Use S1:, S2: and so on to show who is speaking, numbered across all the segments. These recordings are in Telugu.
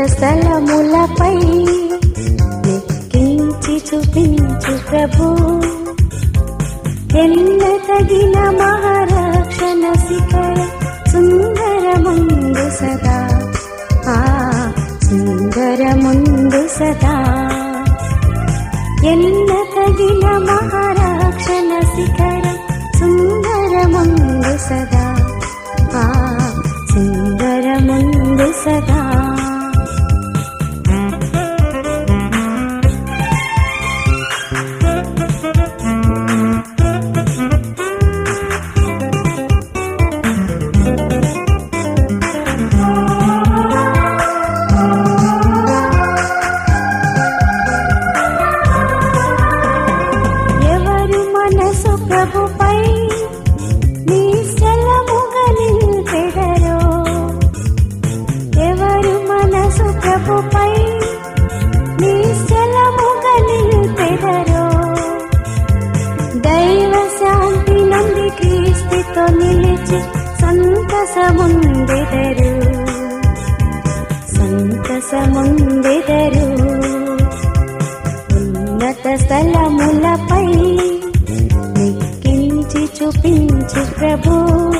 S1: స్థలములపై ఎక్కించి చూపించు ప్రభు ఎన్న తగిన మహారక్షణ శిఖర సుందర ముందు సదా ఆ సుందర ముందు సదా ఎన్న తగిన మహారక్షణ శిఖర సుందర ముందు సదా ఆ సుందర ముందు సదా ఎవరు మనసు ప్రభుపై నిశ్చలముగా నిల్పెదరో ఎవరు మనసు ప్రభుపై నిశ్చలముగా నిల్పెదరో దైవ శాంతి నంది క్రీస్తుతో నిలిచి సంతసముందెదరు సంతసముందెదరు ఉన్నత స్థలములపై ఎక్కించి చూపించు ప్రభు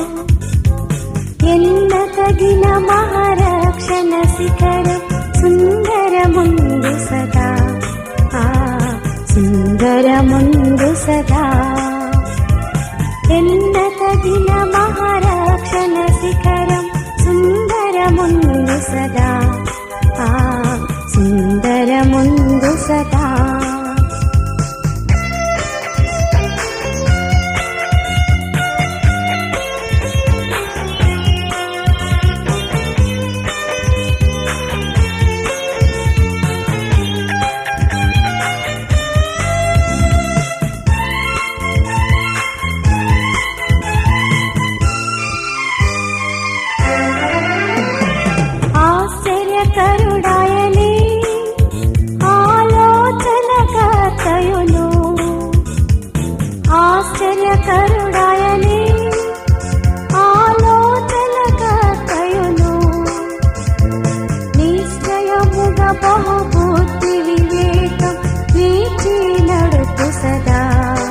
S1: ఎన్న తగిన మహారక్షణ శిఖర సుందర ముందు సదా ఆ సుందర ముందు సదా ఎన్న తగిన మహారక్షణ శిఖరం సుందర ముందు సదా ఆ సుందర ముందు సదా ఆశ్చర్యకరుడాయని ఆలోచనకర్తయును ఆశ్చర్యకరుడాయని ఆలోచనకర్తయును నిశ్చయముగా బహుబుద్ధి వివేకం వీచి నడుపు సదా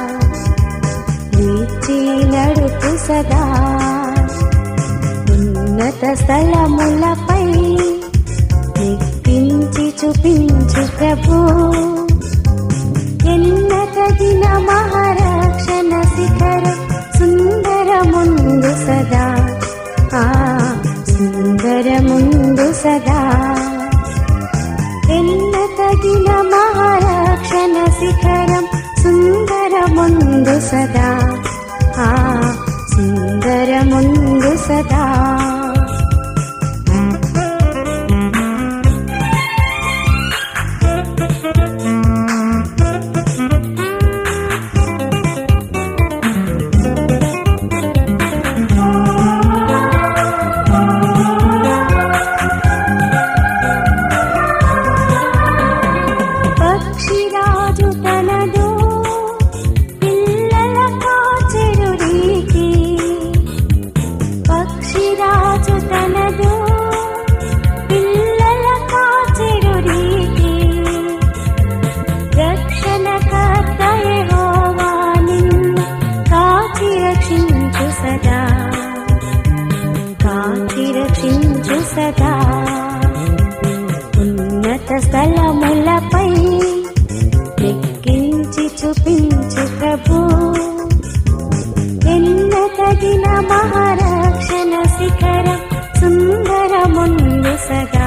S1: వీచి నడుపు సదా ఉన్నత స్థలములపై ఎక్కించి చూపించు ప్రభు ఎన్న తగిన మహారక్షణ శిఖర సుందర ముందు సదా ఆ సుందర ముందు సదా ఎన్న తగిన మహారక్షణ శిఖరం సుందర ముందు సదా ఆ సుందర ముందు సదా పక్షిరాజు తనదు పిల్లల కాచెడు రీకి పక్షిరాజు తనదు పిల్లల కాచెడు రీకి రక్షణ కర్తయెహోవా నిన్ను కాచి రక్షించు సదా కాచి రక్షించు సదా ఉన్నత స్థలములపై ఎక్కించి చూపించు ప్రభు ఎన్న తగిన మహారక్షణ శిఖర సుందర ముందు సదా